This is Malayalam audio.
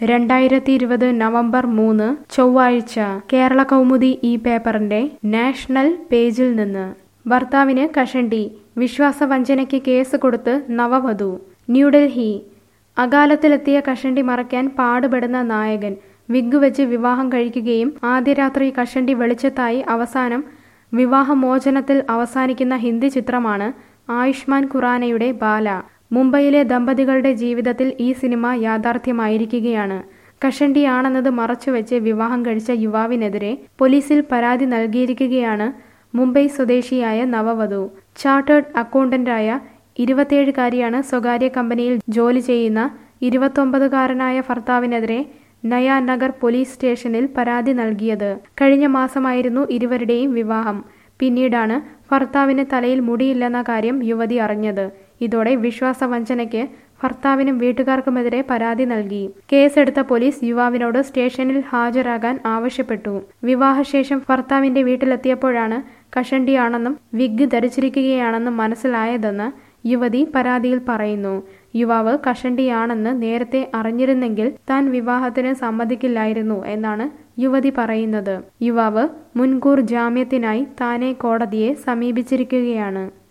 രണ്ടായിരത്തി ഇരുപത് നവംബർ മൂന്ന് ചൊവ്വാഴ്ച കേരള കൗമുദി ഈ പേപ്പറിന്റെ നാഷണൽ പേജിൽ നിന്ന് ഭർത്താവിന് കഷണ്ടി വിശ്വാസവഞ്ചനയ്ക്ക് കേസ് കൊടുത്ത് നവവധു ന്യൂഡൽഹി അകാലത്തിലെത്തിയ കഷണ്ടി മറയ്ക്കാൻ പാടുപെടുന്ന നായകൻ വിഗ് വെച്ച് വിവാഹം കഴിക്കുകയും ആദ്യ രാത്രി കഷണ്ടി വെളിച്ചത്തായി അവസാനം വിവാഹമോചനത്തിൽ അവസാനിക്കുന്ന ഹിന്ദി ചിത്രമാണ് ആയുഷ്മാൻ ഖുറാനയുടെ ബാല മുംബൈയിലെ ദമ്പതികളുടെ ജീവിതത്തിൽ ഈ സിനിമ യാഥാർത്ഥ്യമായിരിക്കുകയാണ് കഷണ്ടിയാണെന്നത് മറച്ചുവെച്ച് വിവാഹം കഴിച്ച യുവാവിനെതിരെ പോലീസിൽ പരാതി നൽകിയിരിക്കുകയാണ് മുംബൈ സ്വദേശിയായ നവവധു ചാർട്ടേഡ് അക്കൗണ്ടന്റായ ഇരുപത്തിയേഴുകാരിയാണ് സ്വകാര്യ കമ്പനിയിൽ ജോലി ചെയ്യുന്ന ഇരുപത്തൊമ്പതുകാരനായ ഭർത്താവിനെതിരെ നയാ നഗർ പോലീസ് സ്റ്റേഷനിൽ പരാതി നൽകിയത് കഴിഞ്ഞ മാസമായിരുന്നു ഇരുവരുടെയും വിവാഹം പിന്നീടാണ് ഭർത്താവിന് തലയിൽ മുടിയില്ലെന്ന കാര്യം യുവതി അറിഞ്ഞത് ഇതോടെ വിശ്വാസവഞ്ചനയ്ക്ക് ഭർത്താവിനും വീട്ടുകാർക്കുമെതിരെ പരാതി നൽകി കേസെടുത്ത പോലീസ് യുവാവിനോട് സ്റ്റേഷനിൽ ഹാജരാകാൻ ആവശ്യപ്പെട്ടു വിവാഹശേഷം ഭർത്താവിന്റെ വീട്ടിലെത്തിയപ്പോഴാണ് കഷണ്ടിയാണെന്നും വിഗ് ധരിച്ചിരിക്കുകയാണെന്നും മനസ്സിലായതെന്ന് യുവതി പരാതിയിൽ പറയുന്നു യുവാവ് കഷണ്ടിയാണെന്ന് നേരത്തെ അറിഞ്ഞിരുന്നെങ്കിൽ താൻ വിവാഹത്തിന് സമ്മതിക്കില്ലായിരുന്നു എന്നാണ് യുവതി പറയുന്നത് യുവാവ് മുൻകൂർ ജാമ്യത്തിനായി താനെ കോടതിയെ സമീപിച്ചിരിക്കുകയാണ്